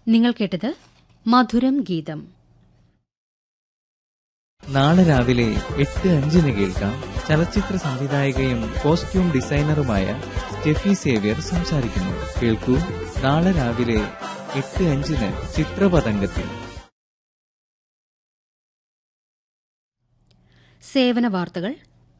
നിങ്ങൾ കേട്ടത് മധുരം ഗീതം നാളെ രാവിലെ എട്ട് അഞ്ചിന് കേൾക്കാം ചലച്ചിത്ര സംവിധായകയും കോസ്റ്റ്യൂം ഡിസൈനറുമായ സ്റ്റെഫി സേവ്യർ സംസാരിക്കുന്നു കേൾക്കൂ നാളെ രാവിലെ എട്ട് അഞ്ചിന് ചിത്രപതംഗത്തിൽ സേവന വാർത്തകൾ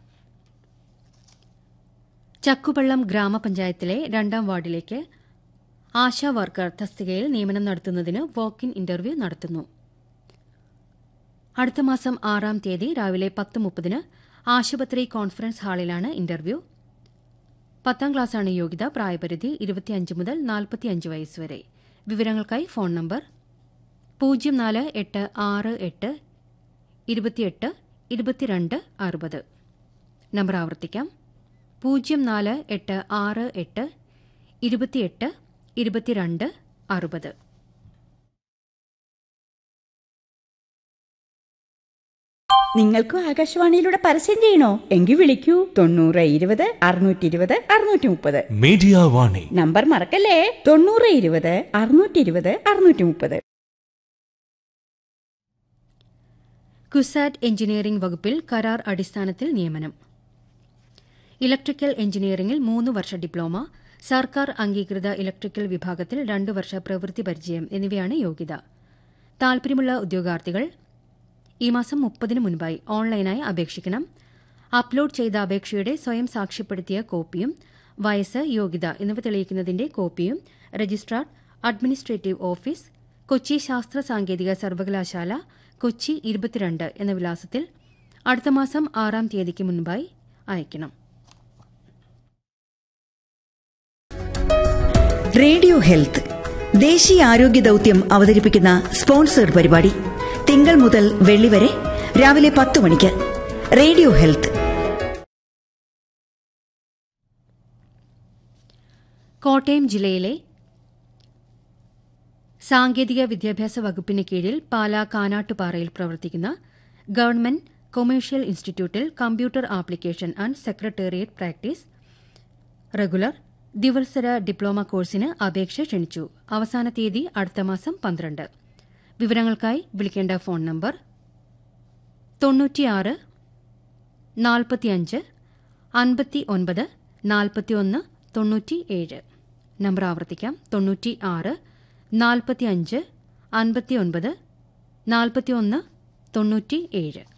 ചക്കുപള്ളം ഗ്രാമപഞ്ചായത്തിലെ രണ്ടാം വാർഡിലേക്ക് ആശാ വർക്കർ തസ്തികയിൽ നിയമനം നടത്തുന്നതിന് വാക്ക് ഇൻ ഇന്റർവ്യൂ നടത്തുന്നു അടുത്ത മാസം ആറാം തീയതി രാവിലെ പത്ത് മുപ്പതിന് ആശുപത്രി കോൺഫറൻസ് ഹാളിലാണ് ഇന്റർവ്യൂ പത്താം ക്ലാസ്സാണ് യോഗ്യത പ്രായപരിധി ഇരുപത്തിയഞ്ച് മുതൽ നാൽപ്പത്തിയഞ്ച് വയസ്സ് വരെ വിവരങ്ങൾക്കായി ഫോൺ നമ്പർ പൂജ്യം നാല് എട്ട് ആറ് എട്ട് ഇരുപത്തിയെട്ട് ഇരുപത്തിരണ്ട് അറുപത് നമ്പർ ആവർത്തിക്കാം പൂജ്യം നാല് എട്ട് ആറ് എട്ട് ഇരുപത്തിയെട്ട് ഇരുപത്തിരണ്ട് അറുപത് നിങ്ങൾക്കും ആകാശവാണിയിലൂടെ പരസ്യം ചെയ്യണോ എങ്കിൽ വിളിക്കൂ തൊണ്ണൂറ് ഇരുപത് അറുന്നൂറ്റി ഇരുപത് അറുന്നൂറ്റി മുപ്പത് മീഡിയ വാണി നമ്പർ മറക്കല്ലേ തൊണ്ണൂറ് ഇരുപത് അറുന്നൂറ്റി ഇരുപത് അറുന്നൂറ്റി മുപ്പത് കുസാറ്റ് എഞ്ചിനീയറിംഗ് വകുപ്പിൽ കരാർ അടിസ്ഥാനത്തിൽ നിയമനം ഇലക്ട്രിക്കൽ എഞ്ചിനീയറിംഗിൽ മൂന്ന് വർഷ ഡിപ്ലോമ സർക്കാർ അംഗീകൃത ഇലക്ട്രിക്കൽ വിഭാഗത്തിൽ രണ്ട് വർഷ പ്രവൃത്തി പരിചയം എന്നിവയാണ് യോഗ്യത താൽപര്യമുള്ള ഉദ്യോഗാർത്ഥികൾ ഈ മാസം മുപ്പതിന് മുൻപായി ഓൺലൈനായി അപേക്ഷിക്കണം അപ്ലോഡ് ചെയ്ത അപേക്ഷയുടെ സ്വയം സാക്ഷ്യപ്പെടുത്തിയ കോപ്പിയും വയസ്സ് യോഗ്യത എന്നിവ തെളിയിക്കുന്നതിന്റെ കോപ്പിയും രജിസ്ട്രാർ അഡ്മിനിസ്ട്രേറ്റീവ് ഓഫീസ് കൊച്ചി ശാസ്ത്ര സാങ്കേതിക സർവകലാശാല കൊച്ചി ഇരുപത്തിരണ്ട് എന്ന വിലാസത്തിൽ അടുത്ത മാസം ആറാം തീയതിക്ക് മുൻപായി അയക്കണം റേഡിയോ ഹെൽത്ത് ദേശീയ ആരോഗ്യ ദൗത്യം അവതരിപ്പിക്കുന്ന സ്പോൺസേഡ് പരിപാടി തിങ്കൾ മുതൽ വെള്ളി വരെ രാവിലെ പത്ത് മണിക്ക് റേഡിയോ ഹെൽത്ത് കോട്ടയം ജില്ലയിലെ സാങ്കേതിക വിദ്യാഭ്യാസ വകുപ്പിന് കീഴിൽ പാലാ കാനാട്ടുപാറയിൽ പ്രവർത്തിക്കുന്ന ഗവൺമെന്റ് കൊമേഴ്ഷ്യൽ ഇൻസ്റ്റിറ്റ്യൂട്ടിൽ computer application and secretariat practice regular ദിവത്സര ഡിപ്ലോമ കോഴ്സിന് അപേക്ഷ ക്ഷണിച്ചു അവസാന തീയതി അടുത്ത മാസം പന്ത്രണ്ട് വിവരങ്ങൾക്കായി വിളിക്കേണ്ട ഫോൺ നമ്പർ തൊണ്ണൂറ്റിയാറ് നാൽപ്പത്തിയഞ്ച് അൻപത്തി ഒൻപത് നാൽപ്പത്തിയൊന്ന് തൊണ്ണൂറ്റിയേഴ് നമ്പർ ആവർത്തിക്കാം തൊണ്ണൂറ്റി ആറ് നാൽപ്പത്തിയഞ്ച് അൻപത്തിയൊൻപത് നാൽപ്പത്തിയൊന്ന് തൊണ്ണൂറ്റി ഏഴ്